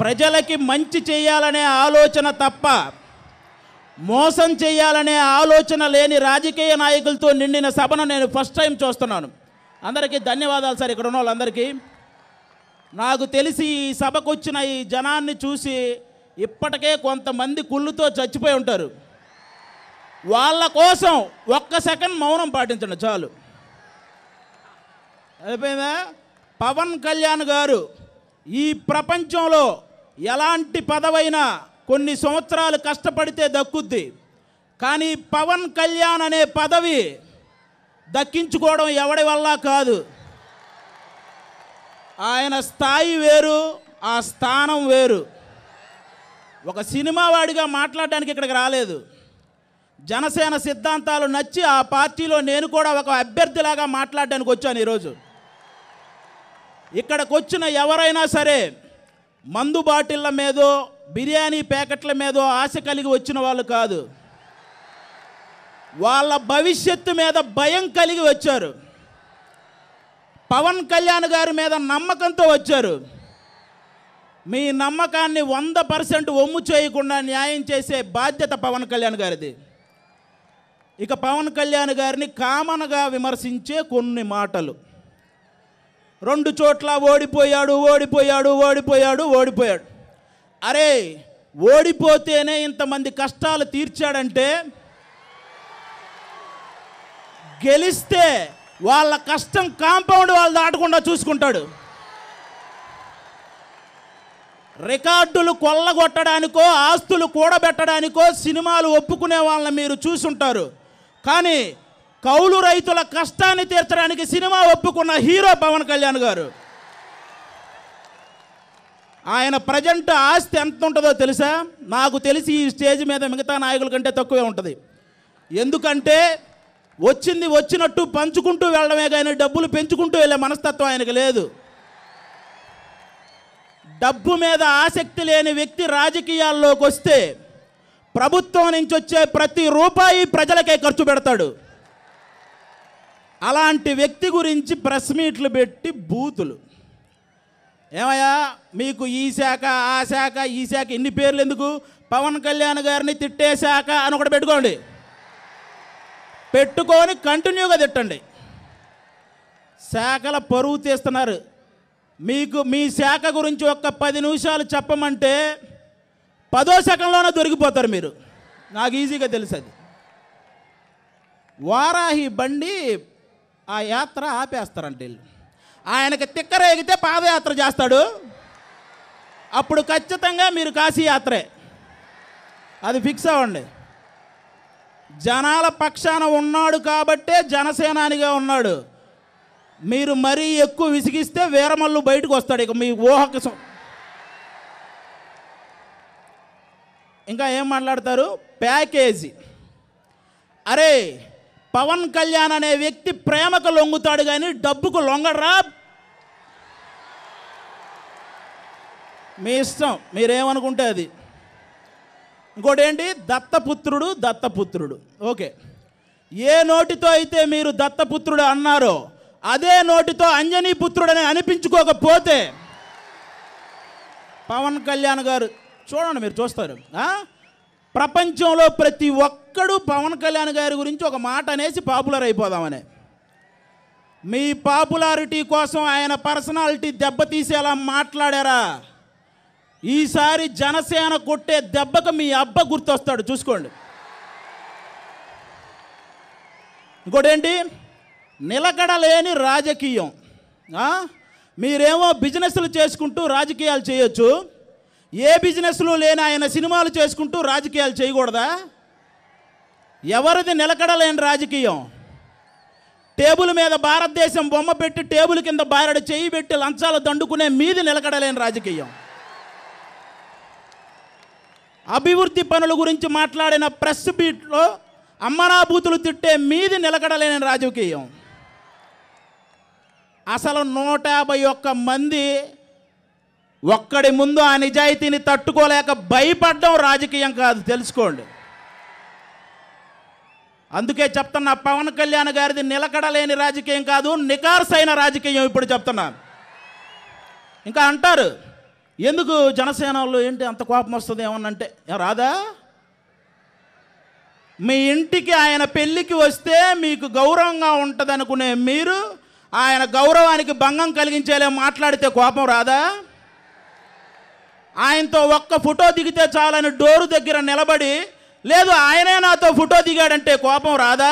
ప్రజలకి మంచి చేయాలనే ఆలోచన తప్ప మోసం చేయాలనే ఆలోచన లేని రాజకీయ నాయకులతో నిండిన సభను నేను ఫస్ట్ టైం చూస్తున్నాను అందరికీ ధన్యవాదాలు సార్ ఇక్కడ ఉన్న వాళ్ళందరికీ నాకు తెలిసి ఈ సభకు వచ్చిన ఈ జనాన్ని చూసి ఇప్పటికే కొంతమంది కుళ్ళుతో చచ్చిపోయి ఉంటారు వాళ్ళ కోసం ఒక్క సెకండ్ మౌనం పాటించండి చాలు అయిపోయిందా పవన్ కళ్యాణ్ గారు ఈ ప్రపంచంలో ఎలాంటి పదవైనా కొన్ని సంవత్సరాలు కష్టపడితే దక్కుద్ది కానీ పవన్ కళ్యాణ్ అనే పదవి దక్కించుకోవడం ఎవడి వల్ల కాదు ఆయన స్థాయి వేరు ఆ స్థానం వేరు ఒక సినిమా వాడిగా మాట్లాడడానికి ఇక్కడికి రాలేదు జనసేన సిద్ధాంతాలు నచ్చి ఆ పార్టీలో నేను కూడా ఒక అభ్యర్థిలాగా మాట్లాడడానికి వచ్చాను ఈరోజు ఇక్కడికి వచ్చిన ఎవరైనా సరే మందు బాటిళ్ళ మీదో బిర్యానీ ప్యాకెట్ల మీదో ఆశ కలిగి వచ్చిన వాళ్ళు కాదు వాళ్ళ భవిష్యత్తు మీద భయం కలిగి వచ్చారు పవన్ కళ్యాణ్ గారి మీద నమ్మకంతో వచ్చారు మీ నమ్మకాన్ని వంద పర్సెంట్ ఒమ్ము చేయకుండా న్యాయం చేసే బాధ్యత పవన్ కళ్యాణ్ గారిది ఇక పవన్ కళ్యాణ్ గారిని కామన్గా విమర్శించే కొన్ని మాటలు రెండు చోట్ల ఓడిపోయాడు ఓడిపోయాడు ఓడిపోయాడు ఓడిపోయాడు అరే ఓడిపోతేనే ఇంతమంది కష్టాలు తీర్చాడంటే గెలిస్తే వాళ్ళ కష్టం కాంపౌండ్ వాళ్ళు దాటకుండా చూసుకుంటాడు రికార్డులు కొల్లగొట్టడానికో ఆస్తులు కూడబెట్టడానికో సినిమాలు ఒప్పుకునే వాళ్ళని మీరు చూసుంటారు కానీ కౌలు రైతుల కష్టాన్ని తీర్చడానికి సినిమా ఒప్పుకున్న హీరో పవన్ కళ్యాణ్ గారు ఆయన ప్రజెంట్ ఆస్తి ఎంత ఉంటుందో తెలుసా నాకు తెలిసి ఈ స్టేజ్ మీద మిగతా నాయకుల కంటే తక్కువే ఉంటుంది ఎందుకంటే వచ్చింది వచ్చినట్టు పంచుకుంటూ వెళ్ళడమే కానీ డబ్బులు పెంచుకుంటూ వెళ్ళే మనస్తత్వం ఆయనకు లేదు డబ్బు మీద ఆసక్తి లేని వ్యక్తి రాజకీయాల్లోకి వస్తే ప్రభుత్వం నుంచి వచ్చే ప్రతి రూపాయి ప్రజలకే ఖర్చు పెడతాడు అలాంటి వ్యక్తి గురించి ప్రెస్ మీట్లు పెట్టి బూతులు ఏమయ్యా మీకు ఈ శాఖ ఆ శాఖ ఈ శాఖ ఇన్ని పేర్లు ఎందుకు పవన్ కళ్యాణ్ గారిని తిట్టే శాఖ అని ఒకటి పెట్టుకోండి పెట్టుకొని కంటిన్యూగా తిట్టండి శాఖల పరువు తీస్తున్నారు మీకు మీ శాఖ గురించి ఒక్క పది నిమిషాలు చెప్పమంటే పదో సెకండ్లోనే దొరికిపోతారు మీరు నాకు ఈజీగా తెలుసు అది వారాహి బండి ఆ యాత్ర ఆపేస్తారంట వీళ్ళు ఆయనకి తిక్కర ఎగితే పాదయాత్ర చేస్తాడు అప్పుడు ఖచ్చితంగా మీరు కాశీ యాత్రే అది ఫిక్స్ అవ్వండి జనాల పక్షాన ఉన్నాడు కాబట్టే జనసేనానిగా ఉన్నాడు మీరు మరీ ఎక్కువ విసిగిస్తే వీరమల్లు బయటకు వస్తాడు ఇక మీ ఊహకు సం- ఇంకా ఏం మాట్లాడతారు ప్యాకేజీ అరే పవన్ కళ్యాణ్ అనే వ్యక్తి ప్రేమకు లొంగుతాడు కానీ డబ్బుకు లొంగడరా మీ ఇష్టం మీరేమనుకుంటే అది ఇంకోటి ఏంటి దత్తపుత్రుడు దత్తపుత్రుడు ఓకే ఏ నోటితో అయితే మీరు దత్తపుత్రుడు అన్నారో అదే నోటితో అంజనీ పుత్రుడని అనిపించుకోకపోతే పవన్ కళ్యాణ్ గారు చూడండి మీరు చూస్తారు ఆ? ప్రపంచంలో ప్రతి ఒక్కడు పవన్ కళ్యాణ్ గారి గురించి ఒక మాట అనేసి పాపులర్ అయిపోదామని మీ పాపులారిటీ కోసం ఆయన పర్సనాలిటీ దెబ్బతీసేలా మాట్లాడారా ఈసారి జనసేన కొట్టే దెబ్బకు మీ అబ్బ గుర్తొస్తాడు చూసుకోండి ఇంకోటేంటి నిలకడలేని రాజకీయం ఆ? మీరేమో బిజినెస్లు చేసుకుంటూ రాజకీయాలు చేయొచ్చు ఏ బిజినెస్లు లేని ఆయన సినిమాలు చేసుకుంటూ రాజకీయాలు చేయకూడదా ఎవరిది నిలకడలేని రాజకీయం టేబుల్ మీద భారతదేశం బొమ్మ పెట్టి టేబుల్ కింద బారడు చేయి పెట్టి లంచాలు దండుకునే మీది నిలకడలేని రాజకీయం అభివృద్ధి పనుల గురించి మాట్లాడిన ప్రెస్ బీట్లో అమ్మనాభూతులు తిట్టే మీది నిలకడలేని రాజకీయం అసలు నూట యాభై ఒక్క మంది ఒక్కడి ముందు ఆ నిజాయితీని తట్టుకోలేక భయపడడం రాజకీయం కాదు తెలుసుకోండి అందుకే చెప్తున్నా పవన్ కళ్యాణ్ గారిది నిలకడలేని రాజకీయం కాదు నికార్సైన రాజకీయం ఇప్పుడు చెప్తున్నా ఇంకా అంటారు ఎందుకు జనసేనలో ఏంటి అంత కోపం వస్తుంది ఏమన్నంటే ఏ రాదా మీ ఇంటికి ఆయన పెళ్ళికి వస్తే మీకు గౌరవంగా ఉంటుంది అనుకునే మీరు ఆయన గౌరవానికి భంగం కలిగించేలా మాట్లాడితే కోపం రాదా ఆయనతో ఒక్క ఫోటో దిగితే చాలని డోరు దగ్గర నిలబడి లేదు ఆయనే నాతో ఫోటో దిగాడంటే కోపం రాదా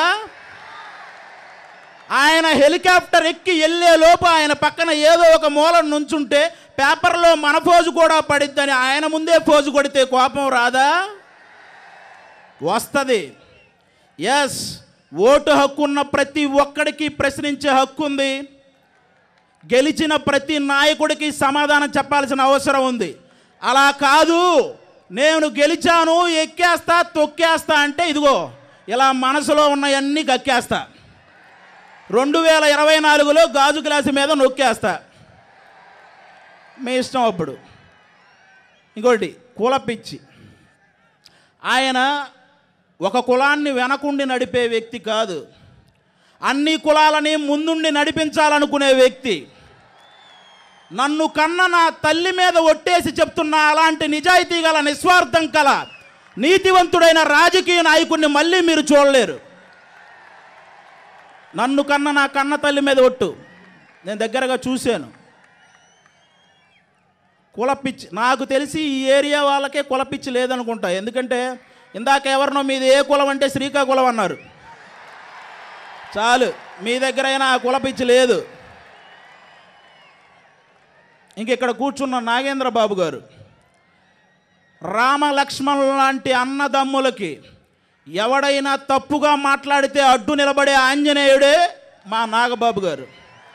ఆయన హెలికాప్టర్ ఎక్కి వెళ్ళే లోపు ఆయన పక్కన ఏదో ఒక మూల నుంచుంటే పేపర్లో మన ఫోజు కూడా పడిద్దని ఆయన ముందే ఫోజు కొడితే కోపం రాదా వస్తుంది ఎస్ ఓటు హక్కు ఉన్న ప్రతి ఒక్కడికి ప్రశ్నించే హక్కు ఉంది గెలిచిన ప్రతి నాయకుడికి సమాధానం చెప్పాల్సిన అవసరం ఉంది అలా కాదు నేను గెలిచాను ఎక్కేస్తా తొక్కేస్తా అంటే ఇదిగో ఇలా మనసులో ఉన్నవన్నీ గక్కేస్తా రెండు వేల ఇరవై నాలుగులో గాజు గ్లాసు మీద నొక్కేస్తా మీ ఇష్టం అప్పుడు ఇంకోటి కులపిచ్చి ఆయన ఒక కులాన్ని వెనకుండి నడిపే వ్యక్తి కాదు అన్ని కులాలని ముందుండి నడిపించాలనుకునే వ్యక్తి నన్ను కన్న నా తల్లి మీద ఒట్టేసి చెప్తున్న అలాంటి నిజాయితీ గల నిస్వార్థం కల నీతివంతుడైన రాజకీయ నాయకుడిని మళ్ళీ మీరు చూడలేరు నన్ను కన్న నా కన్న తల్లి మీద ఒట్టు నేను దగ్గరగా చూశాను కులపిచ్చి నాకు తెలిసి ఈ ఏరియా వాళ్ళకే కులపిచ్చి లేదనుకుంటా ఎందుకంటే ఇందాక ఎవరినో మీది ఏ కులం అంటే శ్రీకాకుళం అన్నారు చాలు మీ దగ్గర అయినా ఆ కులపిచ్చి లేదు ఇంక ఇక్కడ కూర్చున్న నాగేంద్ర బాబు గారు రామ లక్ష్మణ్ లాంటి అన్నదమ్ములకి ఎవడైనా తప్పుగా మాట్లాడితే అడ్డు నిలబడే ఆంజనేయుడే మా నాగబాబు గారు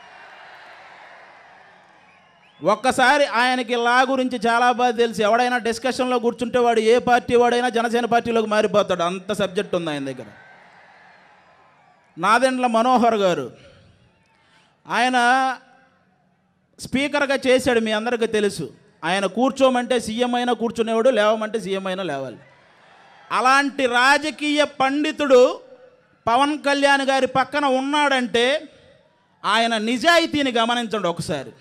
ఒక్కసారి ఆయనకి లా గురించి చాలా బాగా తెలుసు ఎవడైనా డిస్కషన్లో కూర్చుంటే వాడు ఏ పార్టీ వాడైనా జనసేన పార్టీలోకి మారిపోతాడు అంత సబ్జెక్ట్ ఉంది ఆయన దగ్గర నాదెండ్ల మనోహర్ గారు ఆయన స్పీకర్గా చేశాడు మీ అందరికీ తెలుసు ఆయన కూర్చోమంటే సీఎం అయినా కూర్చునేవాడు లేవమంటే సీఎం అయినా లేవాలి అలాంటి రాజకీయ పండితుడు పవన్ కళ్యాణ్ గారి పక్కన ఉన్నాడంటే ఆయన నిజాయితీని గమనించండి ఒకసారి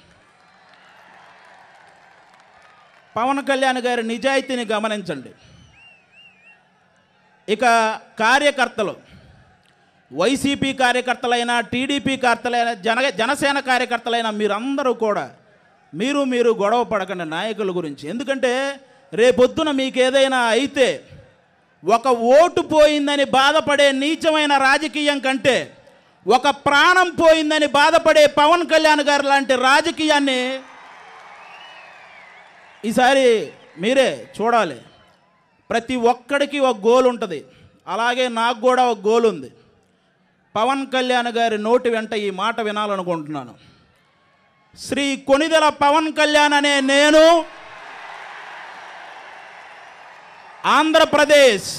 పవన్ కళ్యాణ్ గారి నిజాయితీని గమనించండి ఇక కార్యకర్తలు వైసీపీ కార్యకర్తలైనా టీడీపీ కార్తలైన జన జనసేన కార్యకర్తలైన మీరందరూ కూడా మీరు మీరు గొడవ పడకండి నాయకుల గురించి ఎందుకంటే రేపొద్దున మీకు ఏదైనా అయితే ఒక ఓటు పోయిందని బాధపడే నీచమైన రాజకీయం కంటే ఒక ప్రాణం పోయిందని బాధపడే పవన్ కళ్యాణ్ గారు లాంటి రాజకీయాన్ని ఈసారి మీరే చూడాలి ప్రతి ఒక్కడికి ఒక గోల్ ఉంటుంది అలాగే నాకు కూడా ఒక గోల్ ఉంది పవన్ కళ్యాణ్ గారి నోటి వెంట ఈ మాట వినాలనుకుంటున్నాను శ్రీ కొనిదెల పవన్ కళ్యాణ్ అనే నేను ఆంధ్రప్రదేశ్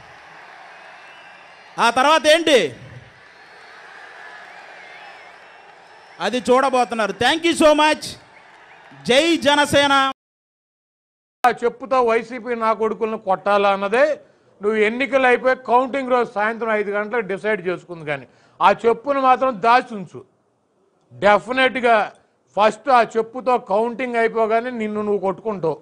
ఆ తర్వాత ఏంటి అది చూడబోతున్నారు థ్యాంక్ యూ సో మచ్ జై జనసేన ఆ చెప్పుతో వైసీపీ నా కొడుకులను కొట్టాలా అన్నదే నువ్వు ఎన్నికలు అయిపోయి కౌంటింగ్ రోజు సాయంత్రం ఐదు గంటలకు డిసైడ్ చేసుకుంది కానీ ఆ చెప్పును మాత్రం దాచి ఉంచు డెఫినెట్గా ఫస్ట్ ఆ చెప్పుతో కౌంటింగ్ అయిపోగానే నిన్ను నువ్వు కొట్టుకుంటావు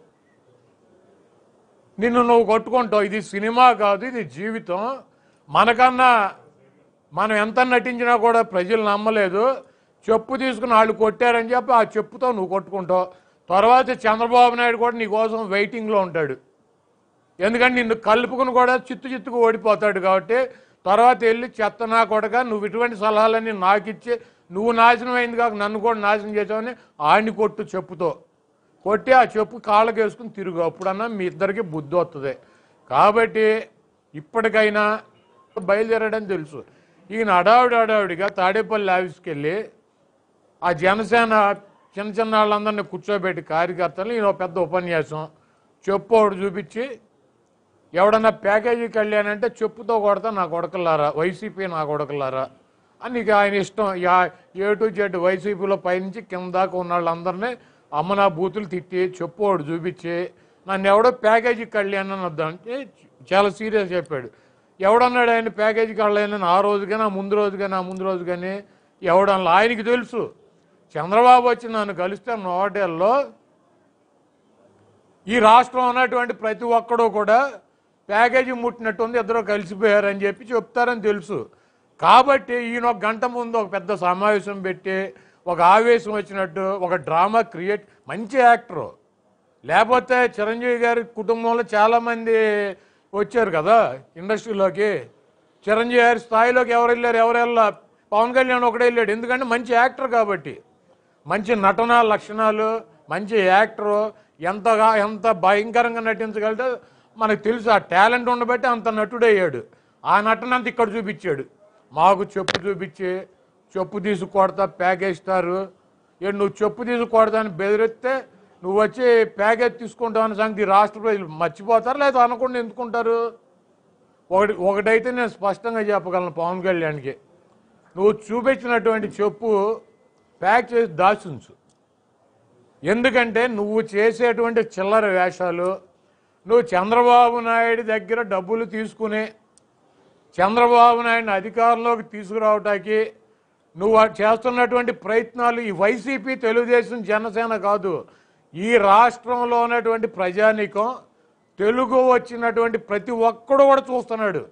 నిన్ను నువ్వు కొట్టుకుంటావు ఇది సినిమా కాదు ఇది జీవితం మనకన్నా మనం ఎంత నటించినా కూడా ప్రజలు నమ్మలేదు చెప్పు తీసుకుని వాళ్ళు కొట్టారని చెప్పి ఆ చెప్పుతో నువ్వు కొట్టుకుంటావు తర్వాత చంద్రబాబు నాయుడు కూడా నీ కోసం వెయిటింగ్లో ఉంటాడు ఎందుకంటే నిన్ను కలుపుకుని కూడా చిత్తు చిత్తుకు ఓడిపోతాడు కాబట్టి తర్వాత వెళ్ళి చెత్త నా కొడక నువ్వు ఇటువంటి సలహాలన్నీ నాకు ఇచ్చి నువ్వు నాశనం అయింది కాక నన్ను కూడా నాశనం చేసావని ఆడిని కొట్టు చెప్పుతో కొట్టి ఆ చెప్పు కాళ్ళకి వేసుకుని తిరుగు అప్పుడన్నా మీ ఇద్దరికి బుద్ధి వస్తుంది కాబట్టి ఇప్పటికైనా బయలుదేరాడని తెలుసు ఈయన అడావిడి అడావిడిగా తాడేపల్లి ఆఫీస్కి వెళ్ళి ఆ జనసేన చిన్న చిన్న వాళ్ళందరినీ కూర్చోబెట్టి కార్యకర్తలు ఈయన ఒక పెద్ద ఉపన్యాసం చెప్పు ఒకటి చూపించి ఎవడన్నా ప్యాకేజీ కళ్యాణ్ చెప్పుతో కొడతా నా కొడకలారా వైసీపీ నా కొడకలారా అని ఇక ఆయన ఇష్టం యా ఏ టు జెడ్ వైసీపీలో పైనుంచి కింద దాకా ఉన్న వాళ్ళందరినీ అమ్మ నా బూతులు తిట్టి చెప్పు ఒకటి చూపించి నన్ను ఎవడో ప్యాకేజీ కళ్యాణ్ అని వద్దంటే చాలా సీరియస్ చెప్పాడు ఎవడన్నాడు ఆయన ప్యాకేజీ కళ్యాణ్ అని ఆ రోజు కానీ ఆ ముందు రోజు కానీ ఆ ముందు రోజు కానీ ఎవడన్నా ఆయనకి తెలుసు చంద్రబాబు వచ్చి నన్ను కలిస్తే నోటేల్లో ఈ రాష్ట్రం ఉన్నటువంటి ప్రతి ఒక్కడు కూడా ప్యాకేజీ ముట్టినట్టుంది ఇద్దరు కలిసిపోయారని చెప్పి చెప్తారని తెలుసు కాబట్టి ఈయన ఒక గంట ముందు ఒక పెద్ద సమావేశం పెట్టి ఒక ఆవేశం వచ్చినట్టు ఒక డ్రామా క్రియేట్ మంచి యాక్టరు లేకపోతే చిరంజీవి గారి కుటుంబంలో చాలామంది వచ్చారు కదా ఇండస్ట్రీలోకి చిరంజీవి గారి స్థాయిలోకి ఎవరు వెళ్ళారు ఎవరు వెళ్ళా పవన్ కళ్యాణ్ ఒకడే వెళ్ళాడు ఎందుకంటే మంచి యాక్టర్ కాబట్టి మంచి నటన లక్షణాలు మంచి యాక్టరు ఎంతగా ఎంత భయంకరంగా నటించగలితే మనకు తెలుసు ఆ టాలెంట్ ఉండబట్టి అంత నటుడయ్యాడు ఆ నటన అంత ఇక్కడ చూపించాడు మాకు చెప్పు చూపించి చెప్పు తీసి కొడతా ప్యాకేస్తారు ఏ నువ్వు చెప్పు తీసి కొడతా అని బెదిరిస్తే నువ్వు వచ్చి ప్యాకేజ్ తీసుకుంటావు అనే సంగతి ఈ రాష్ట్ర ప్రజలు మర్చిపోతారు లేదా అనకుండా ఎందుకుంటారు ఒకటి ఒకటైతే నేను స్పష్టంగా చెప్పగలను పవన్ కళ్యాణ్కి నువ్వు చూపించినటువంటి చెప్పు ప్యాక్ చేసి దాచుంచు ఎందుకంటే నువ్వు చేసేటువంటి చిల్లర వేషాలు నువ్వు చంద్రబాబు నాయుడు దగ్గర డబ్బులు తీసుకుని చంద్రబాబు నాయుడిని అధికారంలోకి తీసుకురావటానికి నువ్వు ఆ చేస్తున్నటువంటి ప్రయత్నాలు ఈ వైసీపీ తెలుగుదేశం జనసేన కాదు ఈ రాష్ట్రంలో ఉన్నటువంటి ప్రజానీకం తెలుగు వచ్చినటువంటి ప్రతి ఒక్కడు కూడా చూస్తున్నాడు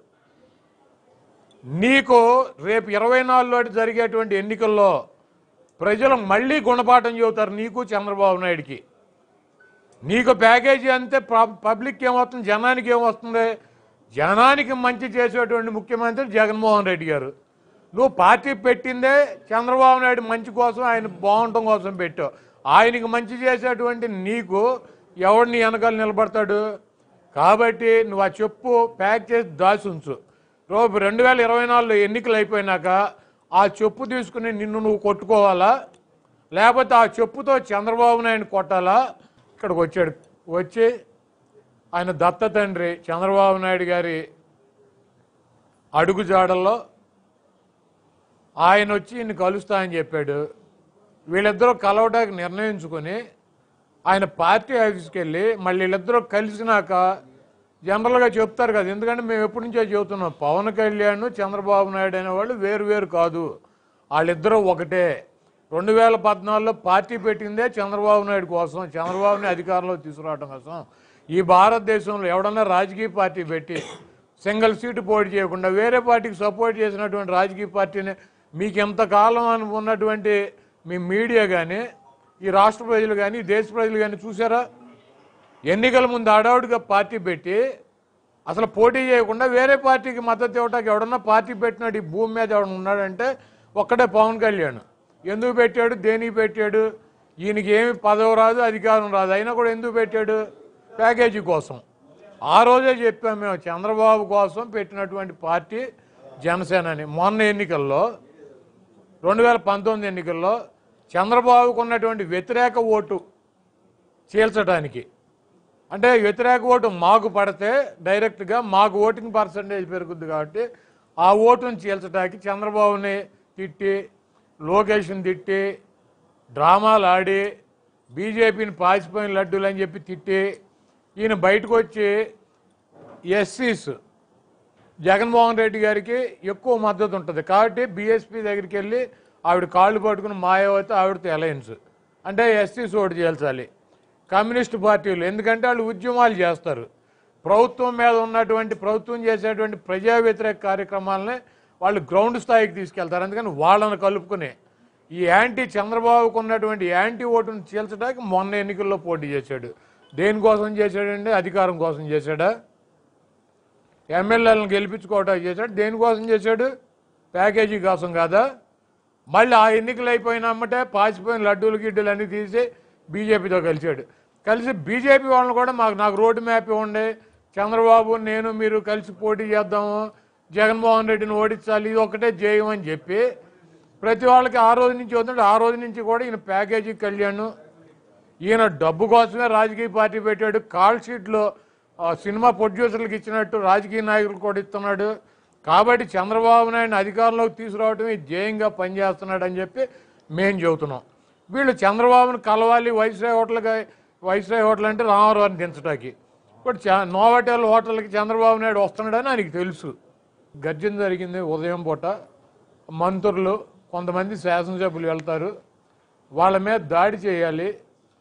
నీకు రేపు ఇరవై నాలుగులో జరిగేటువంటి ఎన్నికల్లో ప్రజలు మళ్ళీ గుణపాఠం చెబుతారు నీకు చంద్రబాబు నాయుడికి నీకు ప్యాకేజీ అంతే పబ్- పబ్లిక్ ఏమవుతుంది జనానికి ఏమొస్తుంది జనానికి మంచి చేసేటువంటి ముఖ్యమంత్రి జగన్మోహన్ రెడ్డి గారు నువ్వు పార్టీ పెట్టిందే చంద్రబాబు నాయుడు మంచి కోసం ఆయన బాగుండటం కోసం పెట్టావు ఆయనకి మంచి చేసేటువంటి నీకు ఎవడిని వెనకాల నిలబడతాడు కాబట్టి నువ్వు ఆ చెప్పు ప్యాక్ చేసి దాచి ఉంచు రేపు రెండు వేల ఇరవై నాలుగులో ఎన్నికలు అయిపోయినాక ఆ చెప్పు తీసుకుని నిన్ను నువ్వు కొట్టుకోవాలా లేకపోతే ఆ చెప్పుతో చంద్రబాబు నాయుడు కొట్టాలా ఇక్కడికి వచ్చాడు వచ్చి ఆయన దత్త తండ్రి చంద్రబాబు నాయుడు గారి అడుగు జాడల్లో ఆయన వచ్చి ఈయన్ని కలుస్తా అని చెప్పాడు వీళ్ళిద్దరూ కలవడానికి నిర్ణయించుకొని ఆయన పార్టీ ఆఫీస్కి వెళ్ళి మళ్ళీ వీళ్ళిద్దరూ కలిసినాక జనరల్గా చెప్తారు కదా ఎందుకంటే మేము ఎప్పటి నుంచో చెబుతున్నాం పవన్ కళ్యాణ్ చంద్రబాబు నాయుడు అనేవాళ్ళు వేరు వేరు కాదు వాళ్ళిద్దరూ ఒకటే రెండు వేల పద్నాలుగులో పార్టీ పెట్టిందే చంద్రబాబు నాయుడు కోసం చంద్రబాబుని అధికారంలో తీసుకురావడం కోసం ఈ భారతదేశంలో ఎవడన్నా రాజకీయ పార్టీ పెట్టి సింగిల్ సీటు పోటీ చేయకుండా వేరే పార్టీకి సపోర్ట్ చేసినటువంటి రాజకీయ పార్టీని మీకు ఎంతకాలం అని ఉన్నటువంటి మీ మీడియా కానీ ఈ రాష్ట్ర ప్రజలు కానీ ఈ దేశ ప్రజలు కానీ చూసారా ఎన్నికల ముందు ఆడవుడిగా పార్టీ పెట్టి అసలు పోటీ చేయకుండా వేరే పార్టీకి మద్దతు ఇవ్వటానికి ఎవడన్నా పార్టీ పెట్టినాడు ఈ భూమి మీద ఎవడన్నా ఉన్నాడంటే ఒక్కడే పవన్ కళ్యాణ్ ఎందుకు పెట్టాడు దేనికి పెట్టాడు ఈయనకి ఏమి పదవి రాదు అధికారం రాదు అయినా కూడా ఎందుకు పెట్టాడు ప్యాకేజీ కోసం ఆ రోజే చెప్పాం మేము చంద్రబాబు కోసం పెట్టినటువంటి పార్టీ జనసేన అని మొన్న ఎన్నికల్లో రెండు వేల పంతొమ్మిది ఎన్నికల్లో చంద్రబాబుకు ఉన్నటువంటి వ్యతిరేక ఓటు చీల్చడానికి అంటే వ్యతిరేక ఓటు మాకు పడితే డైరెక్ట్గా మాకు ఓటింగ్ పర్సంటేజ్ పెరుగుద్ది కాబట్టి ఆ ఓటును చీల్చడానికి చంద్రబాబుని తిట్టి లోకేష్ని తిట్టి డ్రామాలు ఆడి బీజేపీని పాసిపోయిన లడ్డూలు అని చెప్పి తిట్టి ఈయన బయటకు వచ్చి ఎస్సీస్ జగన్మోహన్ రెడ్డి గారికి ఎక్కువ మద్దతు ఉంటుంది కాబట్టి బీఎస్పీ దగ్గరికి వెళ్ళి ఆవిడ కాళ్ళు పట్టుకుని మాయావతి ఆవిడతో అలయన్స్ అంటే ఎస్సీస్ ఓటు చేల్చాలి కమ్యూనిస్ట్ పార్టీలు ఎందుకంటే వాళ్ళు ఉద్యమాలు చేస్తారు ప్రభుత్వం మీద ఉన్నటువంటి ప్రభుత్వం చేసేటువంటి ప్రజా వ్యతిరేక కార్యక్రమాలని వాళ్ళు గ్రౌండ్ స్థాయికి తీసుకెళ్తారు అందుకని వాళ్ళని కలుపుకుని ఈ యాంటీ చంద్రబాబుకు ఉన్నటువంటి యాంటీ ఓటును చీల్చడానికి మొన్న ఎన్నికల్లో పోటీ చేశాడు దేనికోసం చేశాడండి అధికారం కోసం చేశాడా ఎమ్మెల్యేలను గెలిపించుకోవటానికి చేశాడు దేనికోసం చేశాడు ప్యాకేజీ కోసం కాదా మళ్ళీ ఆ ఎన్నికలు అయిపోయినమ్మటే పాసిపోయిన లడ్డూలు గిడ్డలు అన్నీ తీసి బీజేపీతో కలిశాడు కలిసి బీజేపీ వాళ్ళని కూడా మాకు నాకు రోడ్డు మ్యాప్ ఇవ్వండి చంద్రబాబు నేను మీరు కలిసి పోటీ చేద్దాము జగన్మోహన్ రెడ్డిని ఓడించాలి ఇది ఒకటే జయం అని చెప్పి ప్రతి వాళ్ళకి ఆ రోజు నుంచి వస్తుంటే ఆ రోజు నుంచి కూడా ఈయన ప్యాకేజీ కళ్యాణ్ ఈయన డబ్బు కోసమే రాజకీయ పార్టీ పెట్టాడు కాల్ షీట్లో ఆ, సినిమా ప్రొడ్యూసర్లకు ఇచ్చినట్టు రాజకీయ నాయకులు కూడా ఇస్తున్నాడు కాబట్టి చంద్రబాబు నాయుడు అధికారంలోకి తీసుకురావడమే ధ్యేయంగా పనిచేస్తున్నాడు అని చెప్పి మేము చెబుతున్నాం వీళ్ళు చంద్రబాబును కలవాలి వైస్రాయ్ హోటల్గా వైస్రాయ్ హోటల్ అంటే రామారావుని దించడానికి ఇప్పుడు చ- నోవాటెల్ హోటల్కి చంద్రబాబు నాయుడు వస్తున్నాడని ఆయనకి తెలుసు గర్జన జరిగింది ఉదయం పూట మంత్రులు కొంతమంది శాసనసభ్యులు వెళ్తారు వాళ్ళ మీద దాడి చేయాలి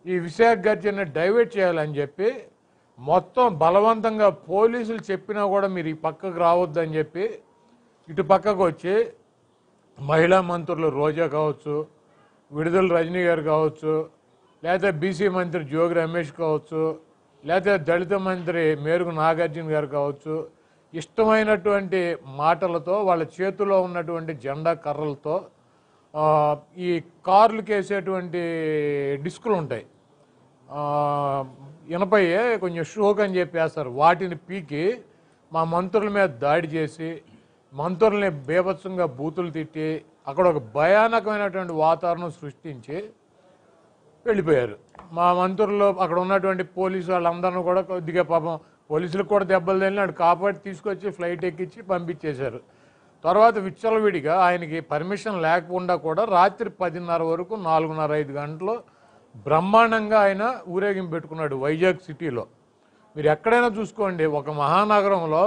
ఈ విశాఖ గర్జన డైవర్ట్ చేయాలని చెప్పి మొత్తం బలవంతంగా పోలీసులు చెప్పినా కూడా మీరు ఈ పక్కకు రావద్దని చెప్పి ఇటు పక్కకు వచ్చి మహిళా మంత్రులు రోజా కావచ్చు విడుదల రజనీ గారు కావచ్చు లేకపోతే బీసీ మంత్రి జోగి రమేష్ కావచ్చు లేకపోతే దళిత మంత్రి మేరుగు నాగార్జున గారు కావచ్చు ఇష్టమైనటువంటి మాటలతో వాళ్ళ చేతిలో ఉన్నటువంటి జెండా కర్రలతో ఆ, ఈ కార్లకు వేసేటువంటి డిస్కులు ఉంటాయి ఆ, ఇనపయ్యే కొంచెం షోక్ అని చెప్పి వేస్తారు వాటిని పీకి మా మంత్రుల మీద దాడి చేసి మంత్రుల్ని బీభత్సంగా బూతులు తిట్టి అక్కడ ఒక భయానకమైనటువంటి వాతావరణం సృష్టించి వెళ్ళిపోయారు మా మంత్రులు అక్కడ ఉన్నటువంటి పోలీసు వాళ్ళందరినీ కూడా కొద్దిగా పాపం పోలీసులకు కూడా దెబ్బలు తగిలినాడు కాపాడి తీసుకొచ్చి ఫ్లైట్ ఎక్కించి పంపించేశారు తర్వాత విచ్చలవిడిగా ఆయనకి పర్మిషన్ లేకుండా కూడా రాత్రి పదిన్నర వరకు నాలుగున్నర ఐదు గంటలు బ్రహ్మాండంగా ఆయన ఊరేగింపు పెట్టుకున్నాడు వైజాగ్ సిటీలో మీరు ఎక్కడైనా చూసుకోండి ఒక మహానగరంలో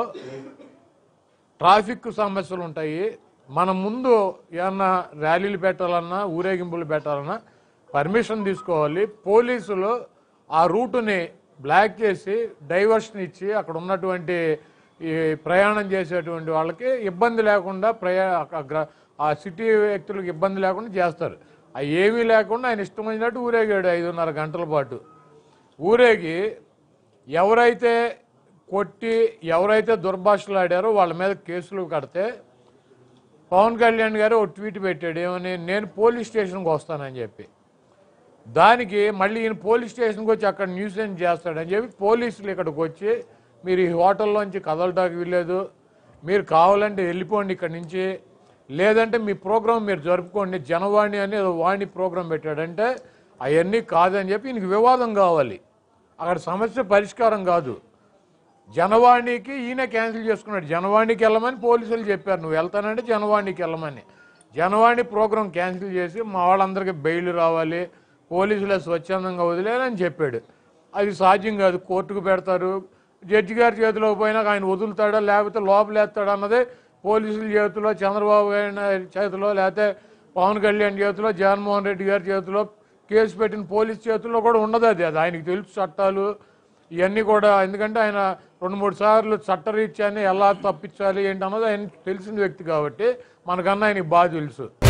ట్రాఫిక్ సమస్యలు ఉంటాయి మన ముందు ఏమన్నా ర్యాలీలు పెట్టాలన్నా ఊరేగింపులు పెట్టాలన్నా పర్మిషన్ తీసుకోవాలి పోలీసులు ఆ రూటుని బ్లాక్ చేసి డైవర్షన్ ఇచ్చి అక్కడ ఉన్నటువంటి ఈ ప్రయాణం చేసేటువంటి వాళ్ళకి ఇబ్బంది లేకుండా ప్రయా ఆ గ్ర- ఆ సిటీ వ్యక్తులకు ఇబ్బంది లేకుండా చేస్తారు ఆ ఏమీ లేకుండా ఆయన ఇష్టమైనట్టు ఊరేగాడు ఐదున్నర గంటల పాటు ఊరేగి ఎవరైతే కొట్టి ఎవరైతే దుర్భాషలు ఆడారో వాళ్ళ మీద కేసులు కడితే పవన్ కళ్యాణ్ గారు ఒక ట్వీట్ పెట్టాడు ఏమని నేను పోలీస్ స్టేషన్కి వస్తానని చెప్పి దానికి మళ్ళీ ఈయన పోలీస్ స్టేషన్కి వచ్చి అక్కడ న్యూసెన్స్ చేస్తాడని చెప్పి పోలీసులు ఇక్కడికి వచ్చి మీరు ఈ హోటల్లోంచి కదలటానికి వీల్లేదు మీరు కావాలంటే వెళ్ళిపోండి ఇక్కడి నుంచి లేదంటే మీ ప్రోగ్రాం మీరు జరుపుకోండి జనవాణి అని ఏదో వాణి ప్రోగ్రాం పెట్టాడంటే అవన్నీ కాదని చెప్పి ఈయనకి వివాదం కావాలి అక్కడ సమస్య పరిష్కారం కాదు జనవాణికి ఈయన క్యాన్సిల్ చేసుకున్నాడు జనవాణికి వెళ్ళమని పోలీసులు చెప్పారు నువ్వు వెళ్తానంటే జనవాణికి వెళ్ళమని జనవాణి ప్రోగ్రాం క్యాన్సిల్ చేసి మా వాళ్ళందరికీ బెయిల్ రావాలి పోలీసులే స్వచ్ఛందంగా వదిలేరని చెప్పాడు అది సాధ్యం కాదు కోర్టుకు పెడతారు జడ్జి గారి చేతిలో పోయినా ఆయన వదులుతాడా లేకపోతే లోపలేస్తాడా అన్నదే పోలీసుల చేతిలో చంద్రబాబు గారి చేతిలో లేకపోతే పవన్ కళ్యాణ్ చేతిలో జగన్మోహన్ రెడ్డి గారి చేతిలో కేసు పెట్టిన పోలీస్ చేతుల్లో కూడా ఉండదు అది అది ఆయనకి తెలుసు చట్టాలు ఇవన్నీ కూడా ఎందుకంటే ఆయన రెండు మూడు సార్లు చట్టరీత్యాన్ని ఎలా తప్పించాలి ఏంటి అన్నది ఆయన తెలిసిన వ్యక్తి కాబట్టి మనకన్నా ఆయనకి బాగా తెలుసు